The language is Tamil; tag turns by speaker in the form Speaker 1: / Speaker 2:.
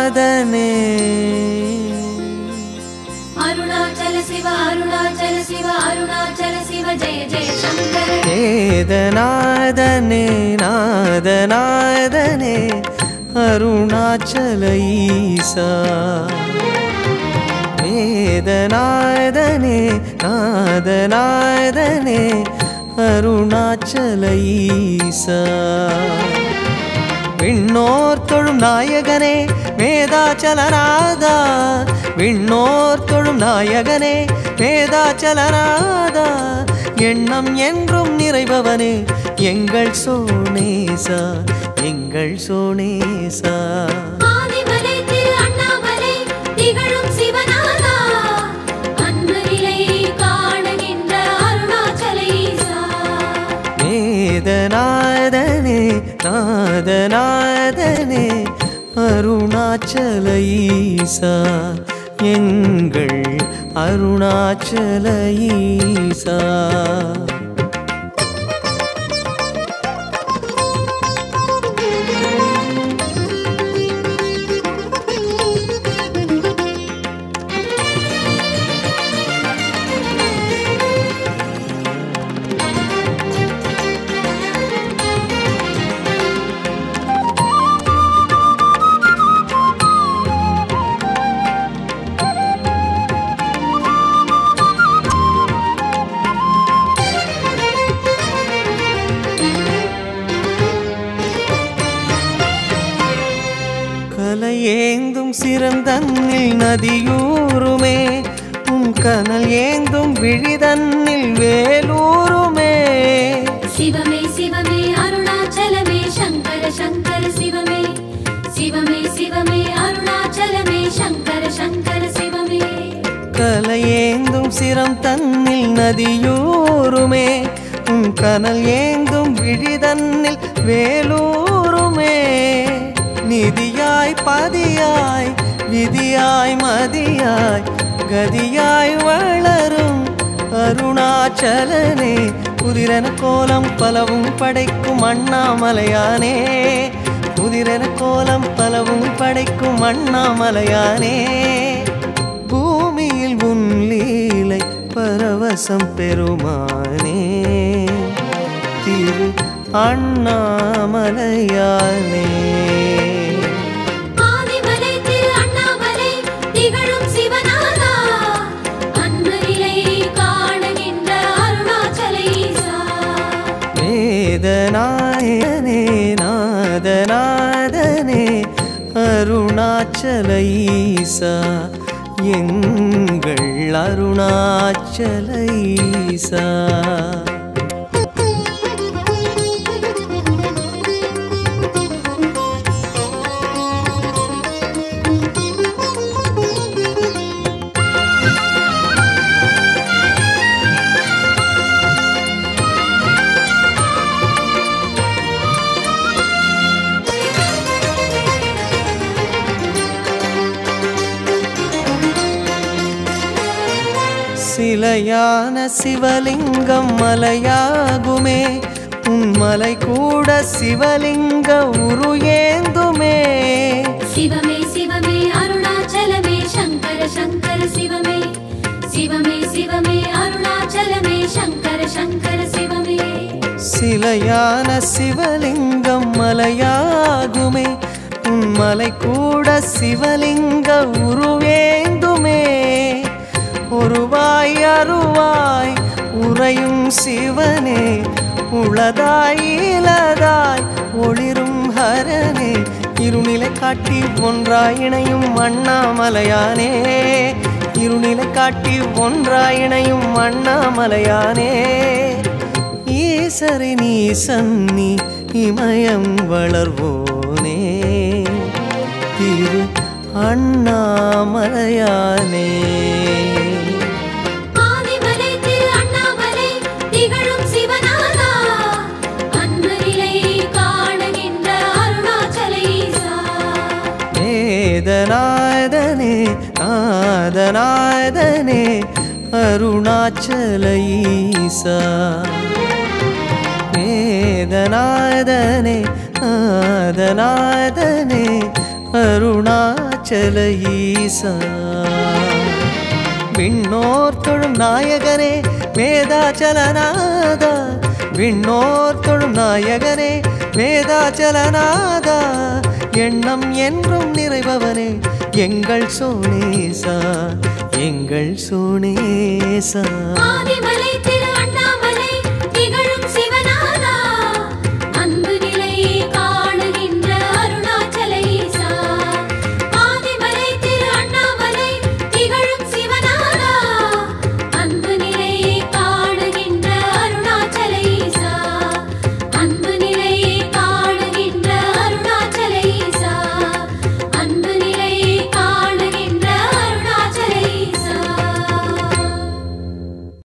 Speaker 1: வேதநாதனே
Speaker 2: அருணாச்சல சிவ அருணாச்சல சிவ அருணாச்சல சிவ ஜெய ஜெய சங்கர
Speaker 1: வேதநாதனே நாதநாதனே அருணாச்சல ஈசா வேதநாதனே நாதநாதனே அருணாச்சல ஈசா விண்ணோர் தொழும் நாயகனே வேதாச்சலநாதா விண்ணோர் தொழும் நாயகனே வேதாச்சலநாதா எண்ணம் என்றும் நிறைபவனே எங்கள் சோனேசா எங்கள் சோனேசா
Speaker 2: ஆதிமலை திரு அண்ணாமலை திகழும் சிவநாதா அன்பரிலை காணுகின்ற அருணாச்சல ஈசா
Speaker 1: வேதநாதனே நாதநாதனே அருணாச்சல ஈசா எங்கள் அருணாச்சல ஈசா கலையேந்தும் சிறந்தன்னில் நதியூருமே உன் கனல் ஏந்தும் விழிதன்னில் வேலூருமே
Speaker 2: சிவமே சிவமே அருணாச்சலமே சங்கர சங்கர சிவமே சிவமே சிவமே அருணாச்சலமே சங்கர சங்கர சிவமே
Speaker 1: கலையேந்தும் சிரம் தன்னில் நதியூருமே உன் கனல் ஏந்தும் விழிதன்னில் வேலூருமே நிதியாய் பதியாய் விதியாய் மதியாய் கதியாய் வளரும் அருணாச்சலனே குதிரன கோலம் பலவும் படைக்கும் அண்ணாமலையானே குதிரன கோலம் பலவும் படைக்கும் அண்ணாமலையானே பூமியில் உன் லீலை பரவசம் பெருமானே திரு அண்ணாமலையானே
Speaker 2: ஆதிமலை திரு அண்ணாமலை திகழும் சிவநாதா அன்பரிலை காணுகின்ற அருணாச்சல ஈசா
Speaker 1: வேதநாயனே நாதநாதனே அருணாச்சல ஈசா எங்கள் அருணாச்சல ஈசா சிலையான சிவலிங்கம் மலையாகுமே உன் மலை கூட சிவலிங்க உரு ஏந்துமே
Speaker 2: சிவமே சிவமே அருணாச்சலமே சங்கர சங்கர சிவமே சிவமே சிவமே அருணாச்சலமே சங்கர சங்கர சிவமே
Speaker 1: சிலையான சிவலிங்கம் மலையாகுமே உன் மலை கூட சிவலிங்க உருவேந்துமே ஒருவாய் அருவாய் உறையும் சிவனே உளதாய் இலதாய் ஒளிரும் ஹரனே இருநிலை காட்டி ஒன்றாய் இணையும் அண்ணாமலையானே இருநிலை காட்டி ஒன்றாய் இணையும் அண்ணாமலையானே ஈசரி நீ சன்னி இமயம் வளர்வோனே திரு அண்ணாமலையானே
Speaker 2: ஆதிமலை திரு அண்ணாமலை திகழும் சிவநாதா அன்பரிலை காணுகின்ற அருணாச்சல ஈசா
Speaker 1: வேதநாதனே நாதநாதனே அருணாச்சல ஈசா வேதநாதனே நாதநாதனே அருணாச்சல அருணாச்சல ஈசா விண்ணோர் தொழும் நாயகனே வேதாச்சலநாதா விண்ணோர் தொழும் நாயகனே வேதாச்சலநாதா எண்ணம் என்றும் நிறைபவனே எங்கள் சோனேசா எங்கள் சோனேசா
Speaker 2: ஆதிமலை திரு அண்ணாமலை திகழ்